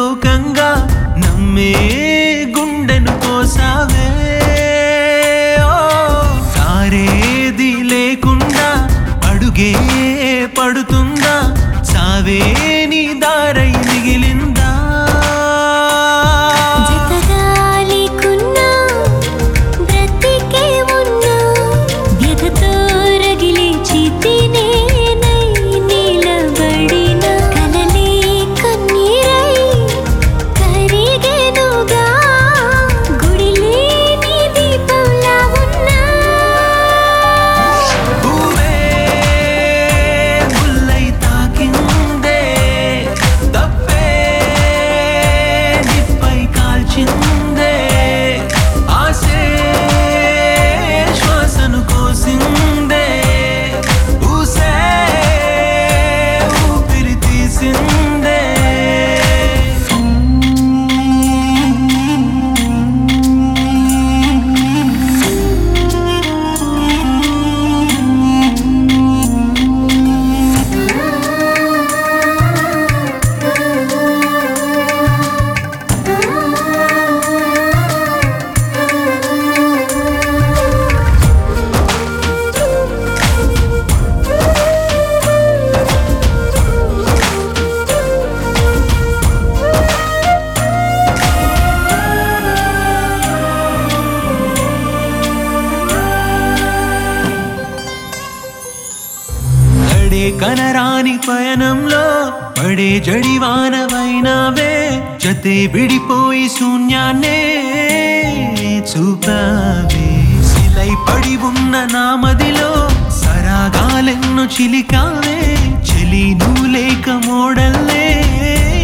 లోకంగా నమ్మే గుండెను కోసావే ఓ, సారేది లేకుండా అడుగే పడుతుందా సావే నీ దారై మిగిలిందా జతగాలికున్నా బ్రతికే ఉన్నా వ్యధతో రగిలే చితినేనై నిలబడిన కలలే కన్నీరై కరిగెనుగా గుడిలేని దీపంలా ఉన్నా భూమే ముల్లై తాకిందే తప్పే నిప్పై కాల్చిందే ఆసే శ్వాసను కోసిందే ఊసే ఊపిరి తీసిందే నడే కనరాని పయనంలో పడే జడివానవైనావే జతే విడిపోయి శూన్యాన్నే చూపావే శిలై పడి ఉన్న నా మదిలో సరాగాలెన్ను చిలికావే చెలి నువ్వు లేక మోడల్లే